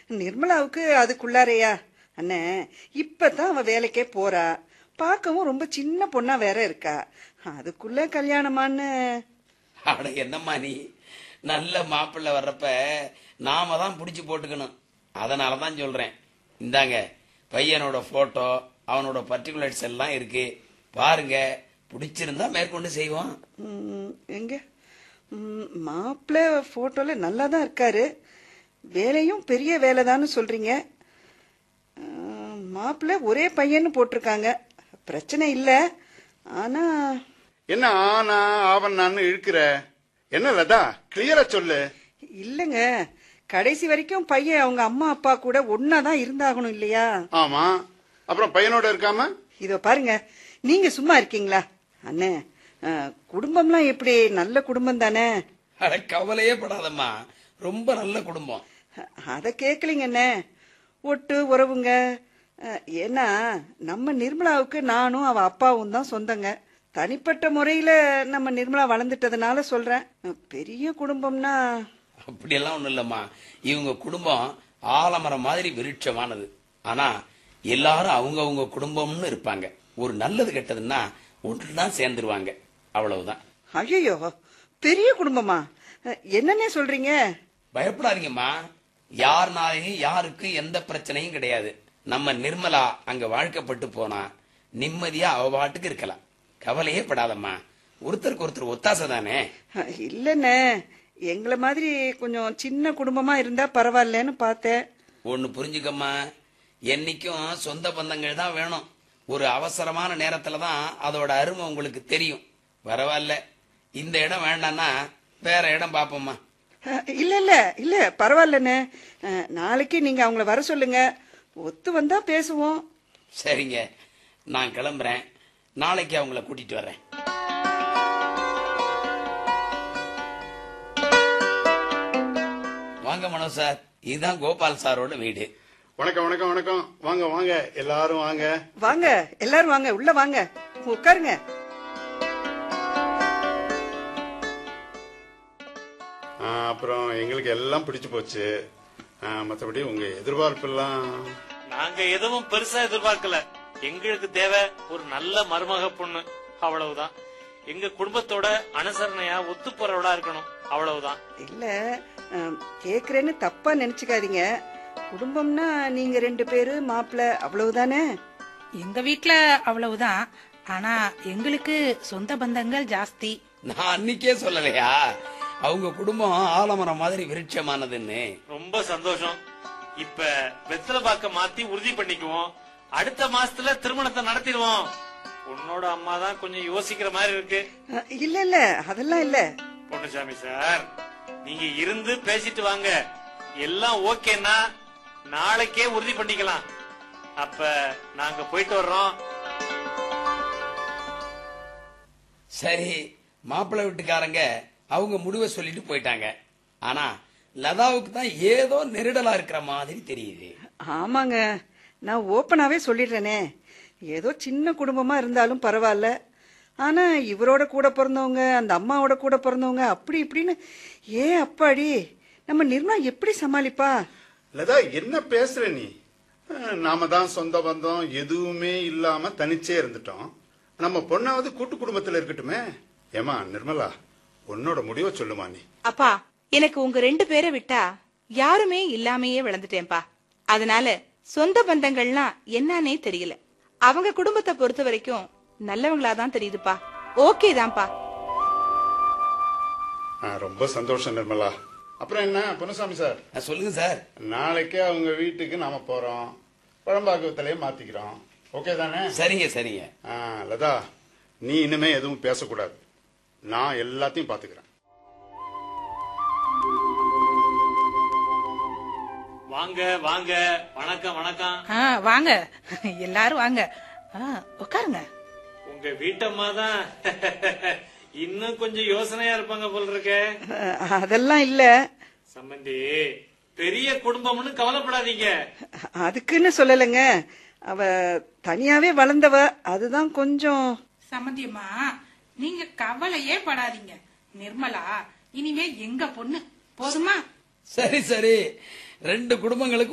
நிர்மலாவுக்கு அதுக்குள்ளாரையா அண்ணே இப்பதான் அவ வேலைக்கே போறா பார்க்கவும் ரொம்ப சின்ன பொண்ணா வேற இருக்கா அதுக்குள்ள கல்யாணமான்னு அட என்னம்மா நீ நல்ல மாப்பிள்ளை வர்றப்ப நாம தான் பிடிச்சி போட்டுக்கணும் அதனால தான் சொல்றேன் இந்தாங்க பையனோட போட்டோ அவனோட பர்டிகுலர்ஸ் எல்லாம் இருக்கு பாருங்க பிடிச்சிருந்தா மேற்கொண்டு செய்வோம் ம், எங்க மாப்பிள்ளை போட்டோல நல்லா தான் இருக்காரு வேலையும் பெரிய வேலைதான்னு சொல்றீங்க மாப்பிள்ளை ஒரே பையன்னு போட்டிருக்காங்க பிரச்சனை இல்லை ஆனா என்ன ஆனா ஆவண்ணான்னு இழுக்கிற என்ன லதா கிளியரா சொல்லு இல்லைங்க கடைசி வரைக்கும் பையன் அவங்க அம்மா அப்பா கூட ஒன்னா தான் இருந்தாகணும் இல்லையா ஆமா அப்புறம் பையனோட இருக்காம இதோ பாருங்க நீங்க சும்மா இருக்கீங்களா அண்ணே அஹ், குடும்பம்லாம் எப்படி நல்ல குடும்பம் தானே அட கவலையே படாதம்மா ரொம்ப நல்ல குடும்பம் அதை கேட்கலிங்க அண்ணே ஒட்டு உறவுங்க அஹ், ஏன்னா நம்ம நிர்மலாவுக்கு நானும் அவ அப்பாவும் தான் சொந்தங்க தனிப்பட்ட முறையில நம்ம நிர்மலா வளர்ந்துட்டதுனால சொல்றேன் அஹ், பெரிய குடும்பம்னா அப்படியெல்லாம் ஒண்ணும் இல்லம்மா இவங்க குடும்பம் ஆலமரம் மாதிரி விருட்சமானது ஆனா எல்லாரும் அவங்க அவங்க குடும்பம்னு இருப்பாங்க ஒரு நல்லது கெட்டதுன்னா ஒன்றுதான் சேர்ந்துருவாங்க அவ்வளவுதான் ஐயோ பெரிய குடும்பமா அஹ், என்னன்னே சொல்றீங்க பயப்படாதீங்கம்மா யாருனாலையும் யாருக்கு எந்த பிரச்சனையும் கிடையாது நம்ம நிர்மலா அங்க வாழ்க்கப்பட்டு போனா நிம்மதியா அவ பாட்டுக்கு இருக்கலாம் கவலையே படாதம்மா ஒருத்தருக்கு ஒருத்தர் ஒத்தாசை தானே அஹ், இல்லண்ணே எங்களை மாதிரி கொஞ்சம் சின்ன குடும்பமா இருந்தா பரவாயில்லன்னு பார்த்தேன் ஒன்னு புரிஞ்சுக்கம்மா என்னைக்கும் சொந்த பந்தங்கள் தான் வேணும் ஒரு அவசரமான நேரத்துல தான் அதோட அருமை உங்களுக்கு தெரியும் பரவாயில்ல இந்த இடம் வேண்டாம்னா வேற இடம் பாப்போம்மா அஹ், இல்ல இல்ல இல்ல பரவாயில்லண்ணே அஹ், நாளைக்கு நீங்க அவங்கள வர சொல்லுங்க ஒத்து வந்தா பேசுவோம் சரிங்க நான் கிளம்புறேன் நாளைக்கு அவங்கள கூட்டிட்டு வர்றேன் வாங்க மனோ சார் இதுதான் கோபால் சாரோட வீடு வணக்கம் வணக்கம் வணக்கம் வாங்க வாங்க எல்லாரும் வாங்க வாங்க எல்லாரும் வாங்க உள்ள வாங்க உட்காருங்க ஆ, அப்புறம் எங்களுக்கு எல்லாம் பிடிச்சு போச்சு ஆ, மத்தபடி உங்க எதிர்பார்ப்பு எல்லாம் நாங்க எதுவும் பெருசா எதிர்பார்க்கல எங்களுக்கு தேவை ஒரு நல்ல மருமக பொண்ணு அவ்வளவுதான் எங்க குடும்பத்தோட அனுசரணையா ஒத்து போறவளா இருக்கணும் அவ்வளவுதான் இல்ல அஹ், கேக்குறேன்னு தப்பா நினைச்சுக்காதீங்க குடும்பம்னா நீங்க ரெண்டு பேரு மாப்பிள்ளை அவ்வளவுதானே எங்க வீட்ல அவ்வளவுதான் ஆனா எங்களுக்கு சொந்த பந்தங்கள் ஜாஸ்தி நான் அன்னைக்கே சொல்லலையா அவங்க குடும்பம் ஆலமரம் மாதிரி விருட்சமானதுன்னு ரொம்ப சந்தோஷம் இப்ப வெத்தலை பாக்க மாத்தி உறுதி பண்ணிக்குவோம் அடுத்த மாசத்துல திருமணத்தை நடத்திடுவோம் உன்னோட அம்மா தான் கொஞ்சம் யோசிக்கிற மாதிரி இருக்கு அஹ், இல்ல இல்ல அதெல்லாம் இல்ல பொன்னுசாமி சார் நீங்க இருந்து பேசிட்டு வாங்க எல்லாம் ஓகேன்னா நாளைக்கே உறுதி பண்ணிக்கலாம் அப்ப நாங்க போயிட்டு வர்றோம் சரி மாப்பிள்ளை வீட்டுக்காரங்க அவங்க முடிவை சொல்லிட்டு போயிட்டாங்க ஆனா லதாவுக்கு தான் ஏதோ நெருடலா இருக்கிற மாதிரி தெரியுது ஆமாங்க நான் ஓப்பனாவே சொல்லிடுறேனே ஏதோ சின்ன குடும்பமா இருந்தாலும் பரவாயில்ல ஆனா இவரோட கூட பிறந்தவங்க அந்த அம்மாவோட கூட பிறந்தவங்க அப்படி இப்படின்னு ஏன் அப்பாடி நம்ம நிர்மலா எப்படி சமாளிப்பா லதா என்ன பேசுற நீ ஆ, நாம தான் சொந்த பந்தம் எதுவுமே இல்லாம தனிச்சே இருந்துட்டோம் நம்ம பொண்ணாவது கூட்டு குடும்பத்துல இருக்கட்டுமே ஏமா நிர்மலா உன்னோட முடிவை சொல்லுமா நீ அப்பா எனக்கு உங்க ரெண்டு பேரை விட்டா யாருமே இல்லாமையே விளந்துட்டேன்பா அதனால சொந்த பந்தங்கள்லாம் என்னன்னே தெரியல அவங்க குடும்பத்தை பொறுத்த வரைக்கும் நல்லவங்களா தான் தெரியுதுப்பா ஓகே தான்ப்பா ஆ, ரொம்ப சந்தோஷம் நிர்மலா அப்புறம் என்ன பொன்னுசாமி சார் அஹ் சொல்லுங்க சார் நாளைக்கே அவங்க வீட்டுக்கு நாம போறோம் பழம்பாக்கத்திலேயே மாத்திக்கிறோம் ஓகே தானே சரிங்க சரிங்க ஆ, லதா நீ இனிமே எதுவும் பேசக்கூடாது நான் எல்லாத்தையும் பாத்துக்கிறேன் வாங்க வாங்க வணக்கம் வணக்கம் ஆ, வாங்க எல்லாரும் வாங்க ஆ, உட்காருங்க உங்க வீட்டம்மா தான் இன்னும் கொஞ்சம் யோசனையா இருப்பாங்க போல இருக்கே அஹ், அதெல்லாம் இல்ல சம்பந்தி பெரிய குடும்பம்னு கவலைப்படாதீங்க அதுக்குன்னு சொல்லலைங்க அவ தனியாவே வளர்ந்தவ அதுதான் கொஞ்சம் சம்மந்தியம்மா நீங்க கவலையே படாதீங்க நிர்மலா இனிமே எங்க பொண்ணு போதுமா சரி சரி ரெண்டு குடும்பங்களுக்கு